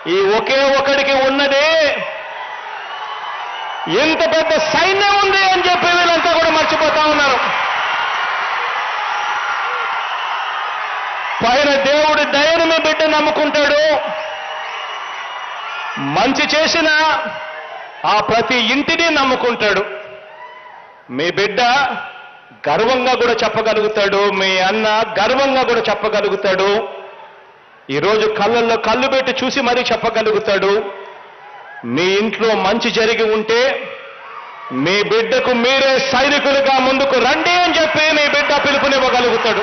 ఈ ఒకే ఒకడికి ఉన్నది ఇంత పెద్ద సైన్యం ఉంది అని చెప్పి వీళ్ళంతా కూడా మర్చిపోతా ఉన్నారు పైన దేవుడి దయను మీ బిడ్డ నమ్ముకుంటాడు మంచి చేసిన ఆ ప్రతి ఇంటిని నమ్ముకుంటాడు మీ బిడ్డ గర్వంగా కూడా చెప్పగలుగుతాడు మీ అన్న గర్వంగా కూడా చెప్పగలుగుతాడు ఈరోజు కళ్ళల్లో కళ్ళు పెట్టి చూసి మరీ చెప్పగలుగుతాడు మీ ఇంట్లో మంచి జరిగి ఉంటే మీ బిడ్డకు మీరే సైనికులుగా ముందుకు రండి అని చెప్పి మీ బిడ్డ పిలుపునివ్వగలుగుతాడు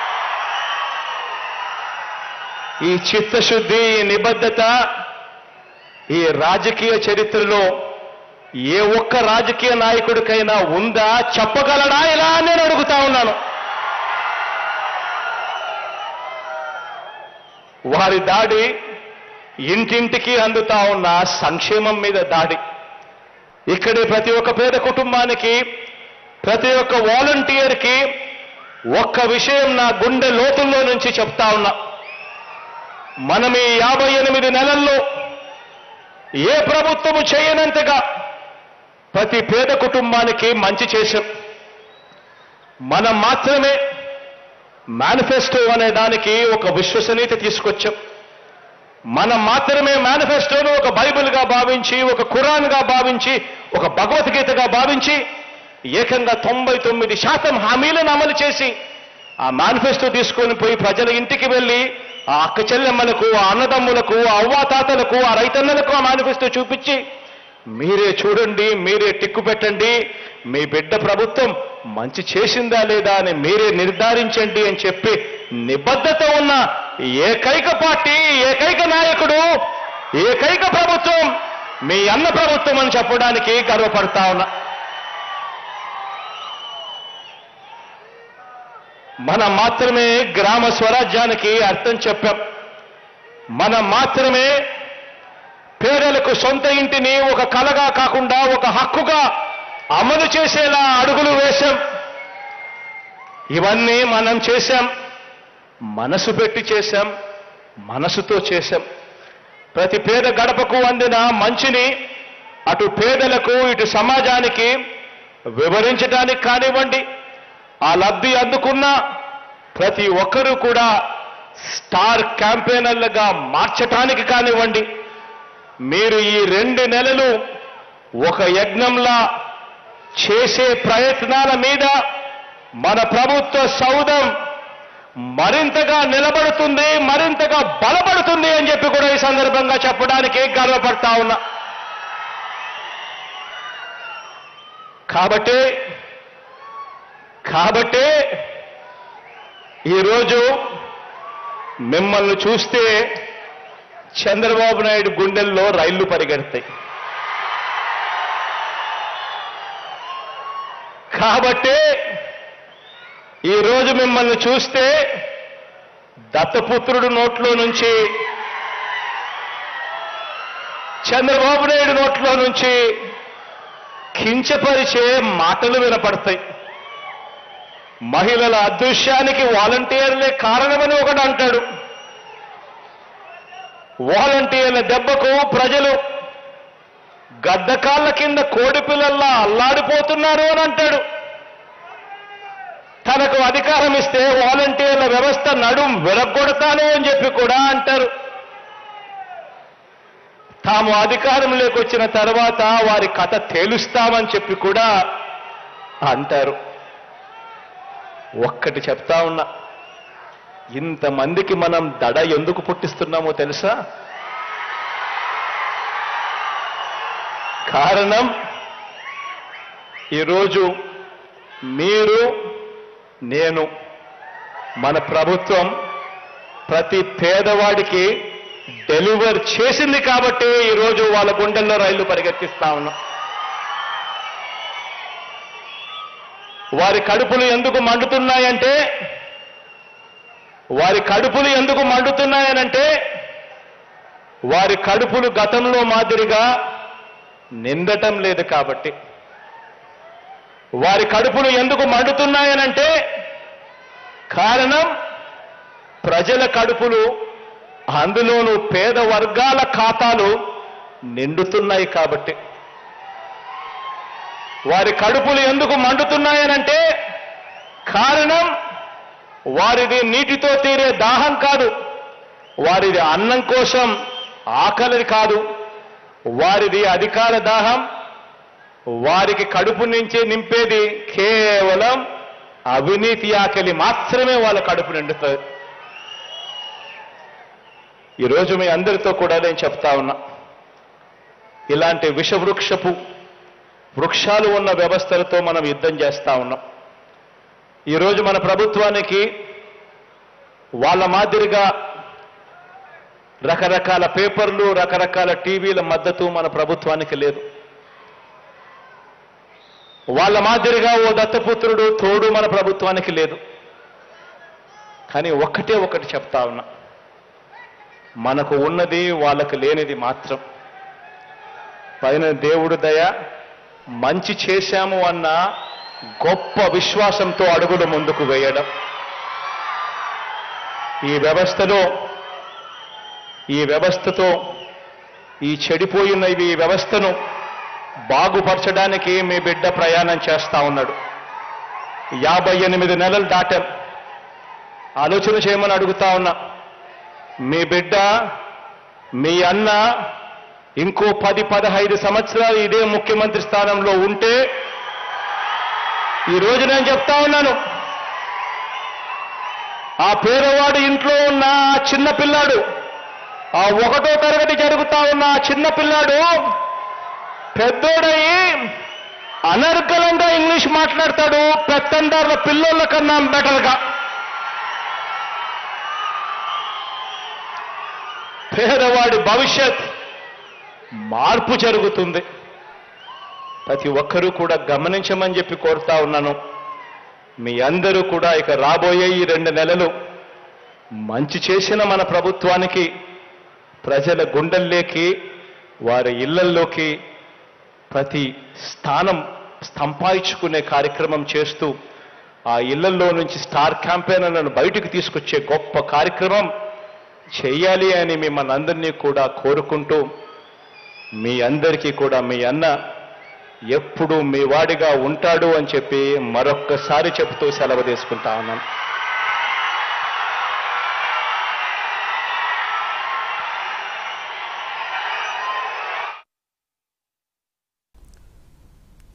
ఈ చిత్తశుద్ధి ఈ నిబద్ధత ఈ రాజకీయ చరిత్రలో ఏ ఒక్క రాజకీయ నాయకుడికైనా ఉందా చెప్పగలడా ఇలా అని నేను అడుగుతా ఉన్నాను వారి దాడి ఇంటింటికి అందుతా ఉన్న సంక్షేమం మీద దాడి ఇక్కడే ప్రతి ఒక్క పేద కుటుంబానికి ప్రతి ఒక్క వాలంటీర్కి ఒక్క విషయం నా గుండె లోతుల్లో నుంచి చెప్తా ఉన్నా మనం ఈ యాభై ఎనిమిది నెలల్లో ఏ ప్రభుత్వము చేయనంతగా ప్రతి పేద కుటుంబానికి మంచి చేశాం మనం మాత్రమే మేనిఫెస్టో అనే దానికి ఒక విశ్వసనీయత తీసుకొచ్చాం మనం మాత్రమే మేనిఫెస్టోను ఒక బైబిల్గా భావించి ఒక ఖురాన్గా భావించి ఒక భగవద్గీతగా భావించి ఏకంగా తొంభై తొమ్మిది శాతం హామీలను అమలు చేసి ఆ మేనిఫెస్టో తీసుకొని పోయి ప్రజల ఇంటికి వెళ్ళి ఆ అక్క చెల్లెమ్మలకు ఆ అన్నదమ్ములకు ఆ అవ్వాతాతలకు ఆ రైతన్నలకు ఆ మేనిఫెస్టో చూపించి మీరే చూడండి మీరే టిక్కు పెట్టండి మీ బిడ్డ ప్రభుత్వం మంచి చేసిందా లేదా అని మీరే నిర్ధారించండి అని చెప్పి నిబద్ధత ఉన్న ఏకైక పార్టీ ఏకైక నాయకుడు ఏకైక ప్రభుత్వం మీ అన్న ప్రభుత్వం అని చెప్పడానికి గర్వపడతా ఉన్నా మనం మాత్రమే గ్రామ స్వరాజ్యానికి అర్థం చెప్పాం మనం మాత్రమే పేదలకు సొంత ఇంటిని ఒక కలగా కాకుండా ఒక హక్కుగా అమలు చేసేలా అడుగులు వేశాం ఇవన్నీ మనం చేశాం మనసు పెట్టి చేశాం మనసుతో చేశాం ప్రతి పేద గడపకు అందిన మంచిని అటు పేదలకు ఇటు సమాజానికి వివరించడానికి కానివ్వండి ఆ లబ్ధి అందుకున్న ప్రతి ఒక్కరూ కూడా స్టార్ క్యాంపెయినర్లుగా మార్చటానికి కానివ్వండి మీరు ఈ రెండు నెలలు ఒక యజ్ఞంలా చేసే ప్రయత్నాల మీద మన ప్రభుత్వ సౌధం మరింతగా నిలబడుతుంది మరింతగా బలపడుతుంది అని చెప్పి కూడా ఈ సందర్భంగా చెప్పడానికి గర్వపడతా ఉన్నా కాబట్టి కాబట్టి ఈరోజు మిమ్మల్ని చూస్తే చంద్రబాబు నాయుడు గుండెల్లో రైళ్లు పరిగెడతాయి కాబట్టి ఈరోజు మిమ్మల్ని చూస్తే దత్తపుత్రుడు నోట్లో నుంచి చంద్రబాబు నాయుడు నోట్లో నుంచి కించపరిచే మాటలు వినపడతాయి మహిళల అదృశ్యానికి వాలంటీర్లే కారణమని ఒకడు అంటాడు వాలంటీర్ల దెబ్బకు ప్రజలు గద్దకాళ్ళ కింద కోడి పిల్లల్లా అల్లాడిపోతున్నారు అని అంటాడు తనకు అధికారం ఇస్తే వాలంటీర్ల వ్యవస్థ నడుం విరగొడతాను అని చెప్పి కూడా అంటారు తాము అధికారంలోకి వచ్చిన తర్వాత వారి కథ తేలుస్తామని చెప్పి కూడా అంటారు ఒక్కటి చెప్తా ఉన్నా ఇంతమందికి మనం దడ ఎందుకు పుట్టిస్తున్నామో తెలుసా కారణం ఈరోజు మీరు నేను మన ప్రభుత్వం ప్రతి పేదవాడికి డెలివర్ చేసింది కాబట్టి ఈరోజు వాళ్ళ గుండెల్లో రైళ్లు పరిగెత్తిస్తా ఉన్నాం వారి కడుపులు ఎందుకు మండుతున్నాయంటే వారి కడుపులు ఎందుకు మండుతున్నాయనంటే వారి కడుపులు గతంలో మాదిరిగా నిందటం లేదు కాబట్టి వారి కడుపులు ఎందుకు మండుతున్నాయనంటే కారణం ప్రజల కడుపులు అందులోనూ పేద వర్గాల ఖాతాలు నిండుతున్నాయి కాబట్టి వారి కడుపులు ఎందుకు మండుతున్నాయనంటే కారణం వారిది నీటితో తీరే దాహం కాదు వారిది అన్నం కోసం ఆకలి కాదు వారిది అధికార దాహం వారికి కడుపు నుంచి నింపేది కేవలం అవినీతి ఆకలి మాత్రమే వాళ్ళ కడుపు నిండుతుంది ఈరోజు మీ అందరితో కూడా నేను చెప్తా ఉన్నా ఇలాంటి విషవృక్షపు వృక్షాలు ఉన్న వ్యవస్థలతో మనం యుద్ధం చేస్తా ఉన్నాం ఈరోజు మన ప్రభుత్వానికి వాళ్ళ మాదిరిగా రకరకాల పేపర్లు రకరకాల టీవీల మద్దతు మన ప్రభుత్వానికి లేదు వాళ్ళ మాదిరిగా ఓ దత్తపుత్రుడు తోడు మన ప్రభుత్వానికి లేదు కానీ ఒక్కటే ఒకటి చెప్తా ఉన్నా మనకు ఉన్నది వాళ్ళకు లేనిది మాత్రం పైన దేవుడు దయ మంచి చేశాము అన్న గొప్ప విశ్వాసంతో అడుగులు ముందుకు వేయడం ఈ వ్యవస్థలో ఈ వ్యవస్థతో ఈ చెడిపోయిన ఈ వ్యవస్థను బాగుపరచడానికి మీ బిడ్డ ప్రయాణం చేస్తా ఉన్నాడు యాభై ఎనిమిది నెలలు దాటాం ఆలోచన చేయమని అడుగుతా ఉన్నా మీ బిడ్డ మీ అన్న ఇంకో పది పదహైదు సంవత్సరాలు ఇదే ముఖ్యమంత్రి స్థానంలో ఉంటే ఈ రోజు నేను చెప్తా ఉన్నాను ఆ పేదవాడు ఇంట్లో ఉన్న ఆ చిన్న పిల్లాడు ఆ ఒకటో తరగతి జరుగుతా ఉన్న ఆ చిన్న పిల్లాడు పెద్దోడయి అనర్గళంగా ఇంగ్లీష్ మాట్లాడతాడు పెత్తందారుల పిల్లోళ్ళ కన్నా బెటర్గా పేదవాడి భవిష్యత్ మార్పు జరుగుతుంది ప్రతి ఒక్కరూ కూడా గమనించమని చెప్పి కోరుతా ఉన్నాను మీ అందరూ కూడా ఇక రాబోయే ఈ రెండు నెలలు మంచి చేసిన మన ప్రభుత్వానికి ప్రజల గుండెల్లోకి వారి ఇళ్లల్లోకి ప్రతి స్థానం సంపాదించుకునే కార్యక్రమం చేస్తూ ఆ ఇళ్లలో నుంచి స్టార్ క్యాంపెయినర్లను బయటకు తీసుకొచ్చే గొప్ప కార్యక్రమం చేయాలి అని మిమ్మల్ని అందరినీ కూడా కోరుకుంటూ మీ అందరికీ కూడా మీ అన్న ఎప్పుడు మీ వాడిగా ఉంటాడు అని చెప్పి మరొక్కసారి చెబుతూ సెలవు తీసుకుంటా ఉన్నాను